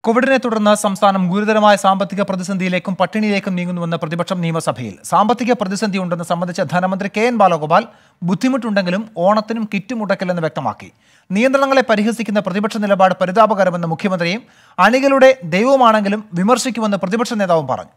കോവിഡിനെ തുടർന്ന് സംസ്ഥാനം ഗുരുതരമായ സാമ്പത്തിക പ്രതിസന്ധിയിലേക്കും പട്ടിണിയിലേക്കും നീങ്ങുന്നുവെന്ന് പ്രതിപക്ഷം നിയമസഭയിൽ സാമ്പത്തിക പ്രതിസന്ധി ഉണ്ടെന്ന് സംബന്ധിച്ച ധനമന്ത്രി കെ എൻ ബാലഗോപാൽ ബുദ്ധിമുട്ടുണ്ടെങ്കിലും ഓണത്തിനും കിറ്റ് മുടക്കില്ലെന്ന് വ്യക്തമാക്കി നിയന്ത്രണങ്ങളെ പരിഹസിക്കുന്ന പ്രതിപക്ഷ നിലപാട് പരിതാപകരമെന്ന് മുഖ്യമന്ത്രിയും അണികളുടെ ദൈവമാണെങ്കിലും വിമർശിക്കുമെന്ന് പ്രതിപക്ഷ നേതാവും പറഞ്ഞു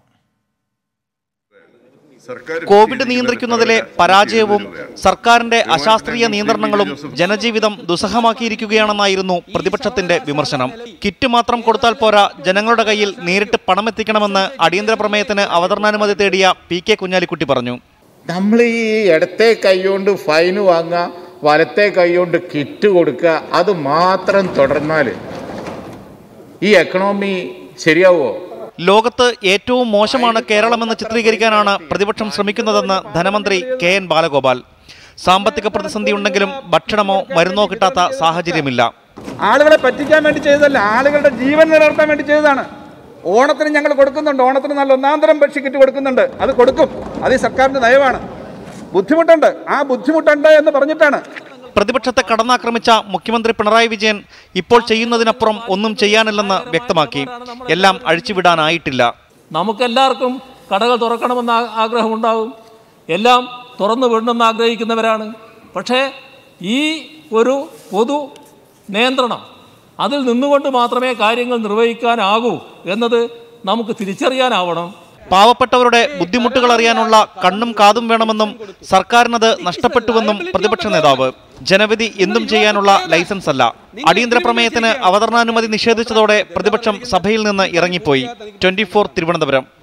കോവിഡ് നിയന്ത്രിക്കുന്നതിലെ പരാജയവും സർക്കാരിന്റെ അശാസ്ത്രീയ നിയന്ത്രണങ്ങളും ജനജീവിതം ദുസ്സഹമാക്കിയിരിക്കുകയാണെന്നായിരുന്നു പ്രതിപക്ഷത്തിന്റെ വിമർശനം കിറ്റ് മാത്രം കൊടുത്താൽ പോരാ ജനങ്ങളുടെ കയ്യിൽ നേരിട്ട് പണമെത്തിക്കണമെന്ന് അടിയന്തര പ്രമേയത്തിന് അവതരണാനുമതി തേടിയ പി കെ കുഞ്ഞാലിക്കുട്ടി പറഞ്ഞു നമ്മൾ ഈ ഇടത്തെ കൈകൊണ്ട് ഫൈന് വാങ്ങുക വലത്തെ കൈകൊണ്ട് കിറ്റ് കൊടുക്കുക അത് മാത്രം തുടർന്നാൽ ഈ എക്കണോമി ശരിയാവുമോ ലോകത്ത് ഏറ്റവും മോശമാണ് കേരളമെന്ന് ചിത്രീകരിക്കാനാണ് പ്രതിപക്ഷം ശ്രമിക്കുന്നതെന്ന് ധനമന്ത്രി കെ എൻ ബാലഗോപാൽ സാമ്പത്തിക പ്രതിസന്ധി ഉണ്ടെങ്കിലും ഭക്ഷണമോ മരുന്നോ കിട്ടാത്ത സാഹചര്യമില്ല ആളുകളെ പറ്റിക്കാൻ വേണ്ടി ചെയ്തതല്ല ആളുകളുടെ ജീവൻ നിലനിർത്താൻ വേണ്ടി ചെയ്തതാണ് ഓണത്തിന് ഞങ്ങൾ കൊടുക്കുന്നുണ്ട് ഓണത്തിന് നല്ല ഒന്നാന്തരം ഭക്ഷ്യ കിറ്റ് കൊടുക്കുന്നുണ്ട് അത് കൊടുക്കും അത് ഈ സർക്കാരിന്റെ നയമാണ് ബുദ്ധിമുട്ടുണ്ട് ആ ബുദ്ധിമുട്ടുണ്ട് എന്ന് പറഞ്ഞിട്ടാണ് പ്രതിപക്ഷത്തെ കടന്നാക്രമിച്ച മുഖ്യമന്ത്രി പിണറായി വിജയൻ ഇപ്പോൾ ചെയ്യുന്നതിനപ്പുറം ഒന്നും ചെയ്യാനില്ലെന്ന് വ്യക്തമാക്കി എല്ലാം അഴിച്ചുവിടാനായിട്ടില്ല നമുക്കെല്ലാവർക്കും കടകൾ തുറക്കണമെന്ന് ആ- ആഗ്രഹമുണ്ടാവും എല്ലാം തുറന്നു വിടണമെന്ന് ആഗ്രഹിക്കുന്നവരാണ് പക്ഷേ ഈ ഒരു പൊതു നിയന്ത്രണം അതിൽ നിന്നുകൊണ്ട് മാത്രമേ കാര്യങ്ങൾ നിർവഹിക്കാനാകൂ എന്നത് നമുക്ക് തിരിച്ചറിയാനാവണം പാവപ്പെട്ടവരുടെ ബുദ്ധിമുട്ടുകൾ അറിയാനുള്ള കണ്ണും കാതും വേണമെന്നും സർക്കാരിനത് നഷ്ടപ്പെട്ടുവെന്നും പ്രതിപക്ഷ നേതാവ് ജനവിധി എന്തും ചെയ്യാനുള്ള ലൈസൻസ് അല്ല അടിയന്തര പ്രമേയത്തിന് അവതരണാനുമതി നിഷേധിച്ചതോടെ പ്രതിപക്ഷം സഭയിൽ നിന്ന് ഇറങ്ങിപ്പോയി ട്വന്റി തിരുവനന്തപുരം